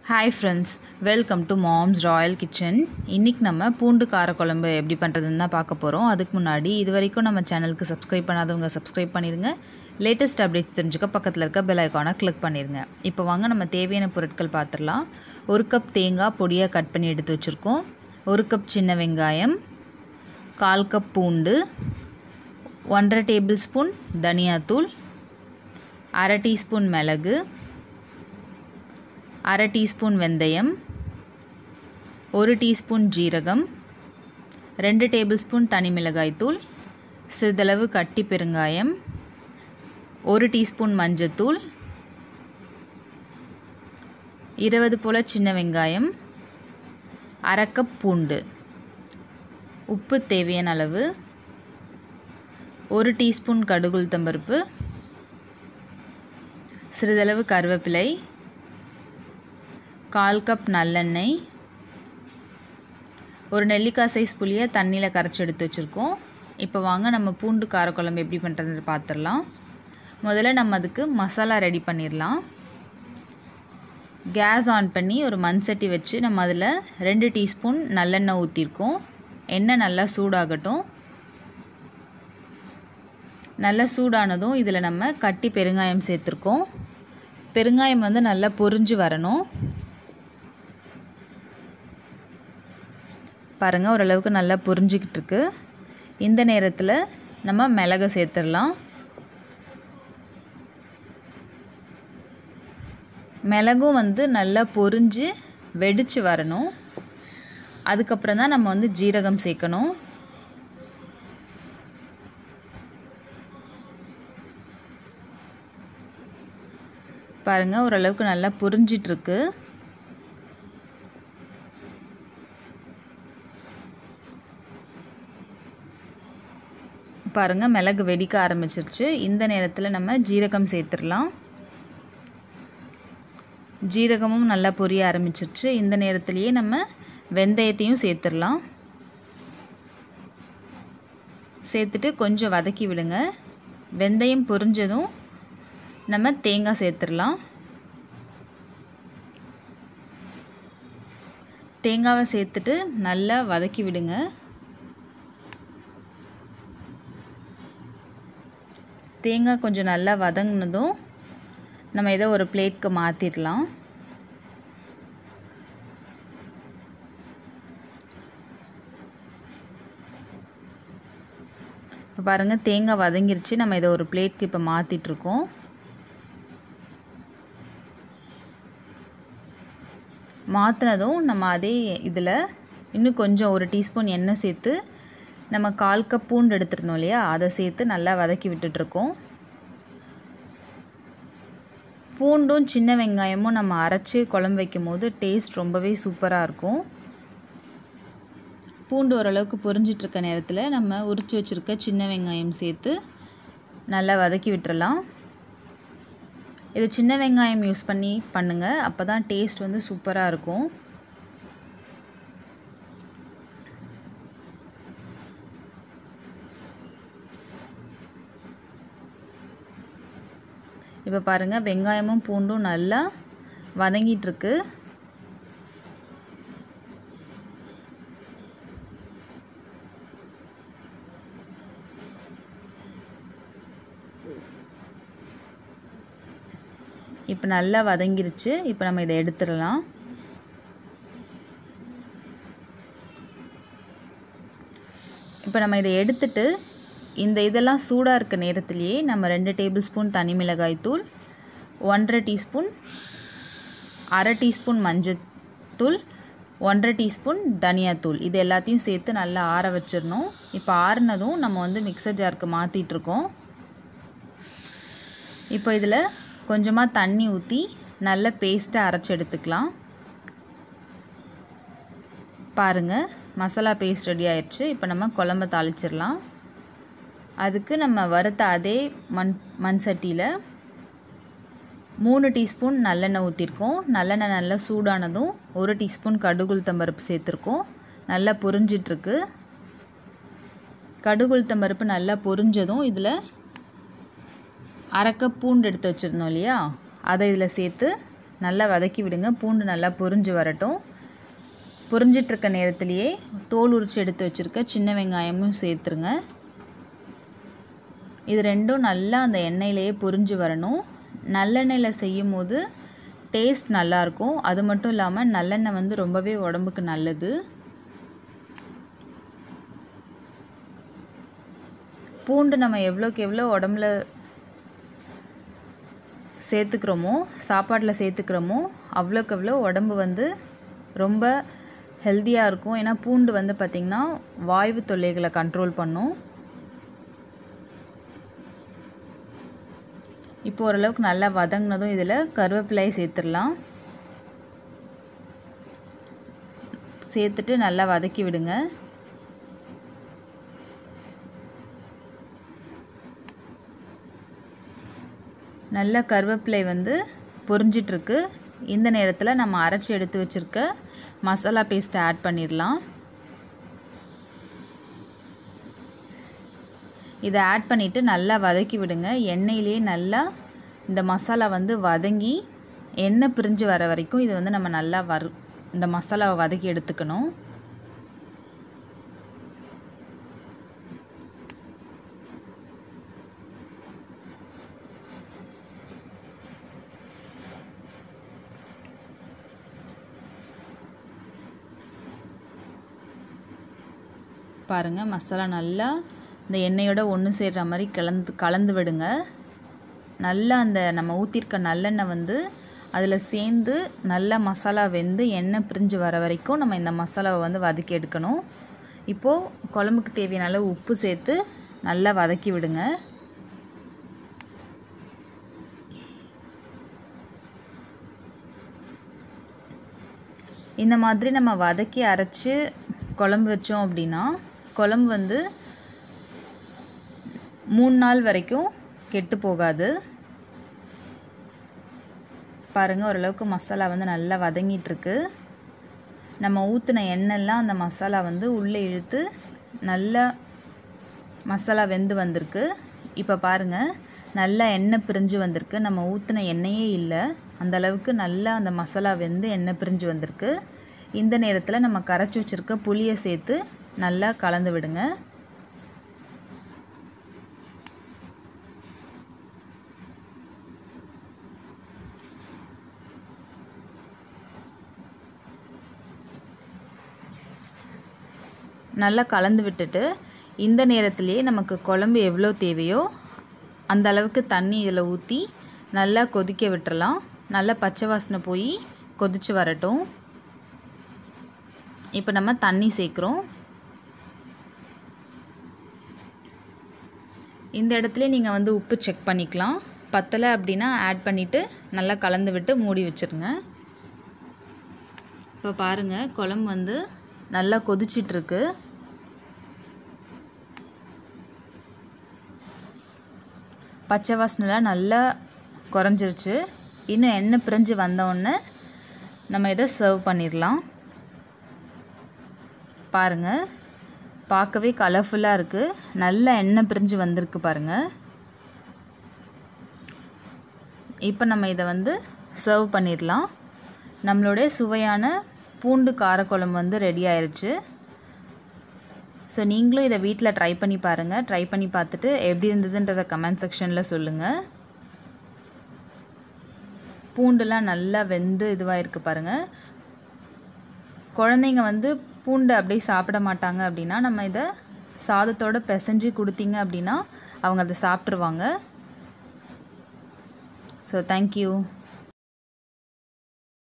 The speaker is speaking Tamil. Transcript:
hi friends welcome to mom's royal kitchen இன்றைக்கி நம்ம பூண்டு காரக்குழம்பு எப்படி பண்ணுறதுன்னு தான் பார்க்க போகிறோம் அதுக்கு முன்னாடி இது வரைக்கும் நம்ம சேனலுக்கு சப்ஸ்கிரைப் பண்ணாதவங்க சப்ஸ்கிரைப் பண்ணிடுங்க லேட்டஸ்ட் அப்டேட்ஸ் தெரிஞ்சுக்க பக்கத்தில் இருக்க பெல் ஐக்கானை கிளிக் பண்ணிடுங்க இப்போ வாங்க நம்ம தேவையான பொருட்கள் பார்த்துடலாம் ஒரு கப் தேங்காய் பொடியாக கட் பண்ணி எடுத்து வச்சுருக்கோம் ஒரு கப் சின்ன வெங்காயம் கால் கப் பூண்டு ஒன்றரை டேபிள் ஸ்பூன் தனியாத்தூள் அரை டீஸ்பூன் மிளகு அரை டீஸ்பூன் வெந்தயம் ஒரு டீஸ்பூன் ஜீரகம் ரெண்டு டேபிள் ஸ்பூன் தனி மிளகாய்த்தூள் சிறிதளவு கட்டி பெருங்காயம் ஒரு டீஸ்பூன் மஞ்சத்தூள் இருபது போல் சின்ன வெங்காயம் அரை கப் பூண்டு உப்பு தேவையான அளவு ஒரு டீஸ்பூன் கடுகுளுத்தம்பருப்பு சிறிதளவு கருவேப்பிலை கால் கப் நல்லெண்ணெய் ஒரு நெல்லிக்காய் சைஸ் புளியை தண்ணியில் கரைச்சி எடுத்து வச்சுருக்கோம் இப்போ வாங்க நம்ம பூண்டு காரக்குழம்பு எப்படி பண்ணுறதுன்னு பார்த்துடலாம் முதல்ல நம்ம அதுக்கு மசாலா ரெடி பண்ணிடலாம் கேஸ் ஆன் பண்ணி ஒரு மண் சட்டி வச்சு நம்ம அதில் ரெண்டு டீஸ்பூன் நல்லெண்ணெய் ஊற்றிருக்கோம் எண்ணெய் நல்லா சூடாகட்டும் நல்லா சூடானதும் இதில் நம்ம கட்டி பெருங்காயம் சேர்த்துருக்கோம் பெருங்காயம் வந்து நல்லா பொரிஞ்சு வரணும் பாருங்கள் ஓரளவுக்கு நல்லா புரிஞ்சிக்கிட்டு இருக்கு இந்த நேரத்தில் நம்ம மிளகை சேர்த்துடலாம் மிளகும் வந்து நல்லா பொரிஞ்சு வெடித்து வரணும் அதுக்கப்புறம் தான் நம்ம வந்து ஜீரகம் சேர்க்கணும் பாருங்கள் ஓரளவுக்கு நல்லா புரிஞ்சிட்ருக்கு பாருங்கள் மிளகு வெடிக்க ஆரம்பிச்சிருச்சு இந்த நேரத்தில் நம்ம ஜீரகம் சேர்த்துடலாம் ஜீரகமும் நல்லா பொரிய ஆரம்பிச்சிருச்சு இந்த நேரத்துலையே நம்ம வெந்தயத்தையும் சேர்த்துடலாம் சேர்த்துட்டு கொஞ்சம் வதக்கி விடுங்க வெந்தயம் பொரிஞ்சதும் நம்ம தேங்காய் சேர்த்துடலாம் தேங்காவை சேர்த்துட்டு நல்லா வதக்கி விடுங்க தேங்காய் கொஞ்சம் நல்லா வதங்கினதும் நம்ம இதை ஒரு பிளேட்க்கு மாற்றிடலாம் இப்போ பாருங்கள் தேங்காய் வதங்கிருச்சு நம்ம இதை ஒரு பிளேட்க்கு இப்போ மாற்றிட்டுருக்கோம் மாற்றினதும் நம்ம அதே இதில் இன்னும் கொஞ்சம் ஒரு டீஸ்பூன் எண்ணெய் சேர்த்து நம்ம கால் கப் பூண்டு எடுத்துருந்தோம் இல்லையா அதை சேர்த்து நல்லா வதக்கி விட்டுட்ருக்கோம் பூண்டும் சின்ன வெங்காயமும் நம்ம அரைச்சி குழம்பு வைக்கும் போது டேஸ்ட் ரொம்பவே சூப்பராக இருக்கும் பூண்டு ஓரளவுக்கு பொரிஞ்சிட்ருக்க நேரத்தில் நம்ம உரித்து வச்சுருக்க சின்ன வெங்காயம் சேர்த்து நல்லா வதக்கி விட்டுறலாம் இது சின்ன வெங்காயம் யூஸ் பண்ணி பண்ணுங்கள் அப்போ தான் டேஸ்ட் வந்து சூப்பராக இருக்கும் இப்போ பாருங்கள் வெங்காயமும் பூண்டும் நல்லா வதங்கிட்டுருக்கு இப்போ நல்லா வதங்கிருச்சு இப்போ நம்ம இதை எடுத்துடலாம் இப்போ நம்ம இதை எடுத்துட்டு இந்த இதெல்லாம் சூடாக இருக்க நேரத்துலையே நம்ம ரெண்டு டேபிள் ஸ்பூன் தனி மிளகாய் தூள் ஒன்றரை டீஸ்பூன் அரை டீஸ்பூன் மஞ்சத்தூள் ஒன்றரை டீஸ்பூன் தனியாத்தூள் இது எல்லாத்தையும் சேர்த்து நல்லா ஆற வச்சிடணும் இப்போ ஆறுனதும் நம்ம வந்து மிக்சர் ஜாருக்கு மாற்றிட்டுருக்கோம் இப்போ இதில் கொஞ்சமாக தண்ணி ஊற்றி நல்ல பேஸ்ட்டாக அரைச்சி எடுத்துக்கலாம் பாருங்கள் மசாலா பேஸ்ட் ரெடி ஆயிடுச்சு இப்போ நம்ம குழம்ப தாளிச்சிடலாம் அதுக்கு நம்ம வறுத்த அதே மண் மண் சட்டியில் மூணு டீஸ்பூன் நல்லெண்ணெய் ஊற்றிருக்கோம் நல்லெண்ணெய் நல்லா சூடானதும் ஒரு டீஸ்பூன் கடுகுளுத்தம்பருப்பு சேர்த்துருக்கோம் நல்லா பொரிஞ்சிட்ருக்கு கடுகுளுத்தம்பருப்பு நல்லா பொரிஞ்சதும் இதில் அரைக்க பூண்டு எடுத்து வச்சுருந்தோம் இல்லையா அதை இதில் சேர்த்து நல்லா வதக்கி விடுங்க பூண்டு நல்லா பொரிஞ்சு வரட்டும் பொரிஞ்சிட்ருக்க நேரத்துலையே தோல் உரித்து எடுத்து வச்சுருக்க சின்ன வெங்காயமும் சேர்த்துருங்க இது ரெண்டும் நல்லா அந்த எண்ணெயிலேயே பொரிஞ்சு வரணும் நல்லெண்ணெயில் செய்யும் போது டேஸ்ட் நல்லாயிருக்கும் அது மட்டும் இல்லாமல் நல்லெண்ணெய் வந்து ரொம்பவே உடம்புக்கு நல்லது பூண்டு நம்ம எவ்வளோக்கு எவ்வளோ உடம்புல சேர்த்துக்கிறோமோ சாப்பாட்டில் சேர்த்துக்கிறோமோ அவ்வளோக்கு எவ்வளோ உடம்பு வந்து ரொம்ப ஹெல்த்தியாக இருக்கும் ஏன்னா பூண்டு வந்து பார்த்திங்கன்னா வாய்வு தொல்லைகளை கண்ட்ரோல் பண்ணும் இப்போ ஓரளவுக்கு நல்லா வதங்கினதும் இதில் கருவேப்பிலையை சேர்த்துடலாம் சேர்த்துட்டு நல்லா வதக்கி விடுங்க நல்ல கருவேப்பிலை வந்து பொரிஞ்சிட்ருக்கு இந்த நேரத்தில் நம்ம அரைச்சி எடுத்து வச்சுருக்க மசாலா பேஸ்ட்டை ஆட் பண்ணிடலாம் இதை ஆட் பண்ணிவிட்டு நல்லா வதக்கி விடுங்க எண்ணெயிலே நல்லா இந்த மசாலா வந்து வதங்கி எண்ணெய் பிரிஞ்சு வர வரைக்கும் இது வந்து நம்ம நல்லா வரு இந்த மசாலாவை வதக்கி எடுத்துக்கணும் பாருங்கள் மசாலா நல்லா இந்த எண்ணெயோட ஒன்று சேர்கிற மாதிரி கலந்து கலந்து விடுங்க நல்லா அந்த நம்ம ஊற்றிருக்க நல்லெண்ணெய் வந்து அதில் சேர்ந்து நல்லா மசாலா வெந்து எண்ணெய் பிரிஞ்சு வர வரைக்கும் நம்ம இந்த மசாலாவை வந்து வதக்கி எடுக்கணும் இப்போது குழம்புக்கு தேவையான அளவு உப்பு சேர்த்து நல்லா வதக்கி விடுங்க இந்த மாதிரி நம்ம வதக்கி அரைச்சி குழம்பு வச்சோம் அப்படின்னா குழம்பு வந்து மூணு நாள் வரைக்கும் கெட்டு போகாது பாருங்கள் ஓரளவுக்கு மசாலா வந்து நல்லா வதங்கிட்டுருக்கு நம்ம ஊற்றின எண்ணெய்லாம் அந்த மசாலா வந்து உள்ளே இழுத்து நல்லா மசாலா வெந்து வந்திருக்கு இப்போ பாருங்கள் நல்லா எண்ணெய் பிரிஞ்சு வந்திருக்கு நம்ம ஊற்றின எண்ணெயே இல்லை அந்த அளவுக்கு நல்லா அந்த மசாலா வெந்து எண்ணெய் பிரிஞ்சு வந்திருக்கு இந்த நேரத்தில் நம்ம கரைச்சி வச்சுருக்க புளியை சேர்த்து நல்லா கலந்து விடுங்க நல்லா கலந்து விட்டுட்டு இந்த நேரத்திலே நமக்கு குழம்பு எவ்வளோ தேவையோ அந்த அளவுக்கு தண்ணி இதில் ஊற்றி நல்லா கொதிக்க விட்டுறலாம் நல்லா பச்சை வாசனை போய் கொதித்து வரட்டும் இப்போ நம்ம தண்ணி சேர்க்குறோம் இந்த இடத்துல நீங்கள் வந்து உப்பு செக் பண்ணிக்கலாம் பத்தலை அப்படின்னா ஆட் பண்ணிவிட்டு நல்லா கலந்து விட்டு மூடி வச்சுருங்க இப்போ பாருங்கள் குழம்பு வந்து நல்லா கொதிச்சிட்ருக்கு பச்சை வாசனைலாம் நல்லா குறைஞ்சிருச்சு இன்னும் எண்ணெய் பிரிஞ்சு வந்தோடனே நம்ம இதை சர்வ் பண்ணிடலாம் பாருங்கள் பார்க்கவே கலர்ஃபுல்லாக இருக்குது நல்ல எண்ணெய் பிரிஞ்சு வந்திருக்கு பாருங்கள் இப்போ நம்ம இதை வந்து சர்வ் பண்ணிடலாம் நம்மளுடைய சுவையான பூண்டு காரக்குழம்பு வந்து ரெடி ஆயிடுச்சு ஸோ நீங்களும் இதை வீட்டில் ட்ரை பண்ணி பாருங்கள் ட்ரை பண்ணி பார்த்துட்டு எப்படி இருந்ததுன்றதை கமெண்ட் செக்ஷனில் சொல்லுங்கள் பூண்டுலாம் நல்லா வெந்து இதுவாக இருக்குது பாருங்கள் குழந்தைங்க வந்து பூண்டு அப்படியே சாப்பிட மாட்டாங்க அப்படின்னா நம்ம இதை சாதத்தோடு பிசைஞ்சு கொடுத்தீங்க அப்படின்னா அவங்க அதை சாப்பிட்ருவாங்க ஸோ தேங்க்யூ